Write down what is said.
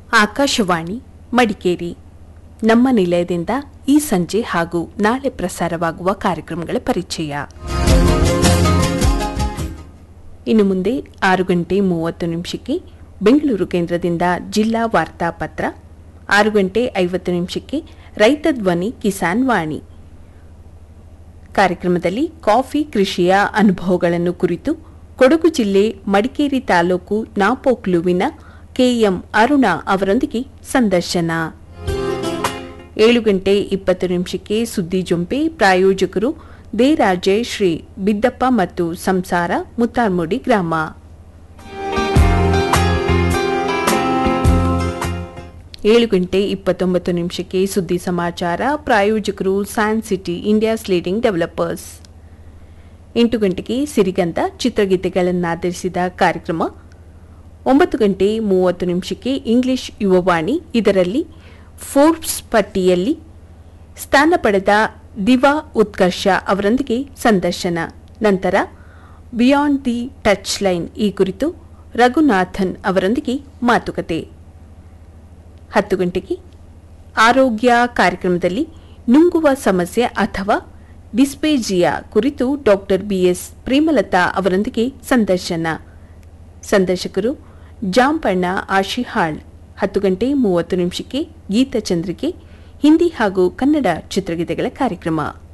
ಆಕಾಶವಾಣಿ ಮಡಿಕೇರಿ ನಮ್ಮ ನಿಲಯದಿಂದ ಈ ಸಂಜೆ ಹಾಗೂ ನಾಳೆ ಪ್ರಸಾರವಾಗುವ ಕಾರ್ಯಕ್ರಮಗಳ ಪರಿಚಯ ಇನ್ನು ಮುಂದೆ ಆರು ಗಂಟೆ ಮೂವತ್ತು ನಿಮಿಷಕ್ಕೆ ಬೆಂಗಳೂರು ಕೇಂದ್ರದಿಂದ ಜಿಲ್ಲಾ ವಾರ್ತಾಪತ್ರ ಆರು ಗಂಟೆ ಐವತ್ತು ನಿಮಿಷಕ್ಕೆ ರೈತ ಧ್ವನಿ ಕಿಸಾನ್ ವಾಣಿ ಕಾರ್ಯಕ್ರಮದಲ್ಲಿ ಕಾಫಿ ಕೃಷಿಯ ಅನುಭವಗಳನ್ನು ಕುರಿತು ಕೊಡಗು ಜಿಲ್ಲೆ ಮಡಿಕೇರಿ ತಾಲೂಕು ನಾಪೋಕ್ಲುವಿನ ಕೆಎಂ ಅರುಣ ಅವರೊಂದಿಗೆ ಸಂದರ್ಶನ ಏಳು ಗಂಟೆ ಇಪ್ಪತ್ತು ನಿಮಿಷಕ್ಕೆ ಸುದ್ದಿ ಜೊಂಪೆ ಪ್ರಾಯೋಜಕರು ದೇರಾಜೆ ಶ್ರೀ ಬಿದ್ದಪ್ಪ ಮತ್ತು ಸಂಸಾರ ಮುತ್ತಾರ್ಮುಡಿ ಗ್ರಾಮ ಏಳು ಗಂಟೆ ಇಪ್ಪತ್ತೊಂಬತ್ತು ನಿಮಿಷಕ್ಕೆ ಸುದ್ದಿ ಸಮಾಚಾರ ಪ್ರಾಯೋಜಕರು science city India's leading developers ಎಂಟು ಗಂಟೆಗೆ ಸಿರಿಗಂಧ ಚಿತ್ರಗೀತೆಗಳನ್ನಾಧರಿಸಿದ ಕಾರ್ಯಕ್ರಮ ಒಂಬತ್ತು ಗಂಟೆ ಮೂವತ್ತು ನಿಮಿಷಕ್ಕೆ ಇಂಗ್ಲಿಷ್ ಯುವವಾಣಿ ಇದರಲ್ಲಿ ಫೋರ್ಬ್ಸ್ ಪಟ್ಟಿಯಲ್ಲಿ ಸ್ಥಾನ ಪಡೆದ ದಿವಾ ಉತ್ಕರ್ಷ ಅವರೊಂದಿಗೆ ಸಂದರ್ಶನ ನಂತರ ಬಿಯಾಂಡ್ ದಿ ಟಚ್ ಲೈನ್ ಈ ಕುರಿತು ರಘುನಾಥನ್ ಅವರೊಂದಿಗೆ ಮಾತುಕತೆ ಹತ್ತು ಗಂಟೆಗೆ ಆರೋಗ್ಯ ಕಾರ್ಯಕ್ರಮದಲ್ಲಿ ನುಂಗುವ ಸಮಸ್ಯೆ ಅಥವಾ ಡಿಸ್ಪೇಜಿಯಾ ಕುರಿತು ಡಾಕ್ಟರ್ ಬಿಎಸ್ ಪ್ರೇಮಲತಾ ಅವರೊಂದಿಗೆ ಸಂದರ್ಶನ ಸಂದರ್ಶಕರು ಜಾಂಪಣ್ಣ ಆಶಿಹಾಳ್ ಹತ್ತು ಗಂಟೆ ಮೂವತ್ತು ನಿಮಿಷಕ್ಕೆ ಗೀತಚಂದ್ರಿಕೆ ಹಿಂದಿ ಹಾಗೂ ಕನ್ನಡ ಚಿತ್ರಗೀತೆಗಳ ಕಾರ್ಯಕ್ರಮ